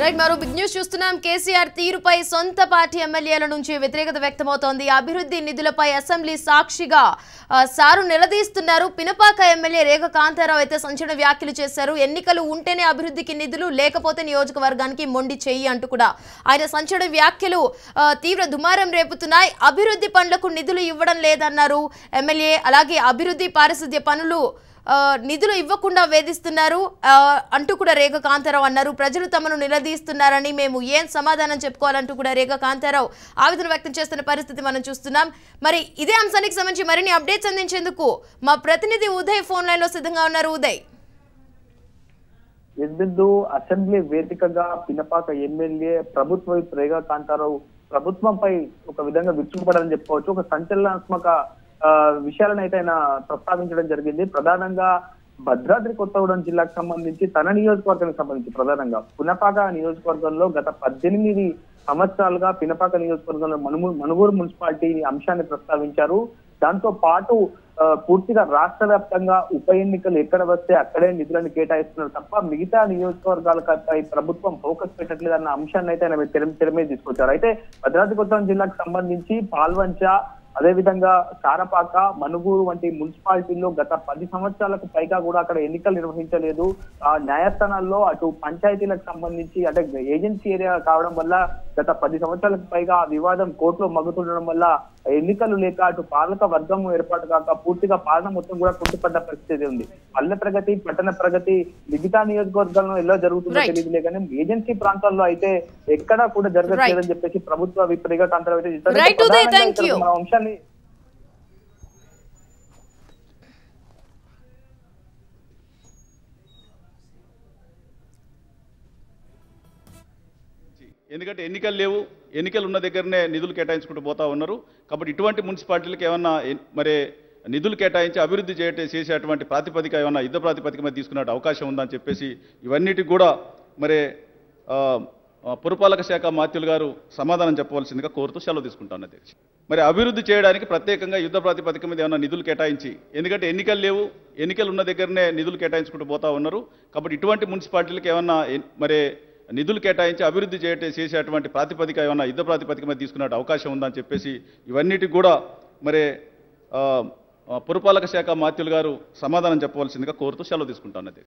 Right మరో big news చూస్తున్నాం కేసీఆర్ తీరుపై సొంత పార్టీ ఎమ్మెల్యేల నుంచి వ్యతిరేకత వ్యక్తమవుతోంది అభివృద్ధి నిధులపై అసెంబ్లీ సాక్షిగా ఆ, సారు నిలదీస్తున్నారు పినపాక ఎమ్మెల్యే రేఖ కాంతారావు అయితే సంచలన వ్యాఖ్యలు చేశారు ఎన్నికలు ఉంటేనే అభివృద్ధికి నిధులు లేకపోతే నియోజకవర్గానికి మొండి చెయ్యి అంటూ కూడా ఆయన సంచలన వ్యాఖ్యలు ఆ, తీవ్ర దుమారం రేపుతున్నాయి అభివృద్ధి పనులకు నిధులు ఇవ్వడం లేదన్నారు ఎమ్మెల్యే అలాగే అభివృద్ధి పారిశుద్ధ్య పనులు ఆ, నిధులు ఇవ్వకుండా వేధిస్తున్నారు ఆ, అంటూ కూడా రేఖ కాంతారావు అన్నారు ప్రజలు తమను నిలదీస్తున్నారని మేము ఏం సమాధానం చెప్పుకోవాలంటూ కూడా రేఖ కాంతారావు ఆవేదన వ్యక్తం చేస్తున్న పరిస్థితి మనం చూస్తున్నాం మరి ఇదే అంశానికి సంబంధించి మరిన్ని అప్డేట్స్ అందించేందుకు మా ప్రతినిధి ఉదయ్ ఫోన్ లైన్ లో సిద్ధంగా ఉన్నారు ఉదయ్ ఎద్దు అసెంబ్లీ వేదికగా పినపాక ఎమ్మెల్యే ప్రభుత్వ వైపు రేగా కాంతారావు ప్రభుత్వంపై ఒక విధంగా విరుచుకుపడాలని చెప్పుకోవచ్చు ఒక సంచలనాత్మక ఆ, విషయాలను అయితే ఆయన ప్రస్తావించడం జరిగింది ప్రధానంగా భద్రాద్రి కొత్తగూడెం జిల్లాకు సంబంధించి తన నియోజకవర్గానికి సంబంధించి ప్రధానంగా పునపాక నియోజకవర్గంలో గత పద్దెనిమిది సంవత్సరాలుగా పినపాక నియోజకవర్గంలో మనుగు మనుగూరు మున్సిపాలిటీ అంశాన్ని ప్రస్తావించారు దాంతో పాటు ఆ, పూర్తిగా రాష్ట్ర వ్యాప్తంగా ఉప ఎన్నికలు ఎక్కడ వస్తే అక్కడే నిధులను కేటాయిస్తున్నారు తప్ప మిగతా నియోజకవర్గాలపై ప్రభుత్వం ఫోకస్ పెట్టట్లేదు అన్న అంశాన్ని అయితే ఆయన తెర తెర మీద తీసుకొచ్చారు అయితే భద్రాద్రి కొత్తగూడెం జిల్లాకు సంబంధించి పాల్వంచ అదేవిధంగా సారపాక మనుగూరు వంటి మున్సిపాలిటీల్లో గత పది సంవత్సరాలకు పైగా కూడా అక్కడ ఎన్నికలు నిర్వహించలేదు ఆ న్యాయస్థానాల్లో అటు పంచాయతీలకు సంబంధించి అంటే ఏజెన్సీ ఏరియా కావడం వల్ల గత పది సంవత్సరాలకు పైగా ఆ వివాదం కోర్టులో మగ్గుతుండడం వల్ల ఎన్నికలు లేక అటు పాలక వర్గం ఏర్పాటు కాక పూర్తిగా పాలన మొత్తం కూడా కుంటుపడ్డ పరిస్థితి ఉంది పల్లె ప్రగతి పట్టణ ప్రగతి మిగతా నియోజకవర్గాల్లో ఎలా జరుగుతుందో Right. తెలియదులే కానీ ఏజెన్సీ ప్రాంతాల్లో అయితే ఎక్కడా కూడా జరగట్లేదని చెప్పేసి ప్రభుత్వ విపరీత కాంతరం అయితే చెప్తారు. Right, Uday, ప్రధానంగా thank ఇక్కడ you. మన అంశాన్ని ఎందుకంటే ఎన్నికలు లేవు ఎన్నికలు ఉన్న దగ్గరనే నిధులు కేటాయించుకుంటూ పోతా ఉన్నారు కాబట్టి ఇటువంటి మున్సిపాలిటీలకు ఏమన్నా ఎన్- మరి నిధులు కేటాయించి అభివృద్ధి చేయట చేసేటువంటి ప్రాతిపదిక ఏమన్నా యుద్ధ ప్రాతిపదిక మీద తీసుకునే అవకాశం ఉందని చెప్పేసి ఇవన్నిటికి కూడా మరి ఆ, ఆ, పురపాలక శాఖ మాత్యులు గారు సమాధానం చెప్పవలసిందిగా కోరుతూ సెలవు తీసుకుంటాను అధ్యక్ష మరి అభివృద్ధి చేయడానికి ప్రత్యేకంగా యుద్ధ ప్రాతిపదిక మీద ఏమన్నా నిధులు కేటాయించి ఎందుకంటే ఎన్నికలు లేవు ఎన్నికలు ఉన్న దగ్గరనే నిధులు కేటాయించుకుంటూ పోతా ఉన్నారు కాబట్టి ఇటువంటి మున్సిపాలిటీలకు ఏమన్నా ఎన్- మరి నిధులు కేటాయించి అభివృద్ధి చేయట చేసేటువంటి ప్రాతిపదిక ఏమన్నా యుద్ధ ప్రాతిపదిక మీద తీసుకునే అవకాశం ఉందని చెప్పేసి ఇవన్నిటికి కూడా మరి ఆ, ఆ, పురపాలక శాఖ మాత్యులు గారు సమాధానం చెప్పవలసిందిగా కోరుతూ సెలవు తీసుకుంటాను అధ్యక్ష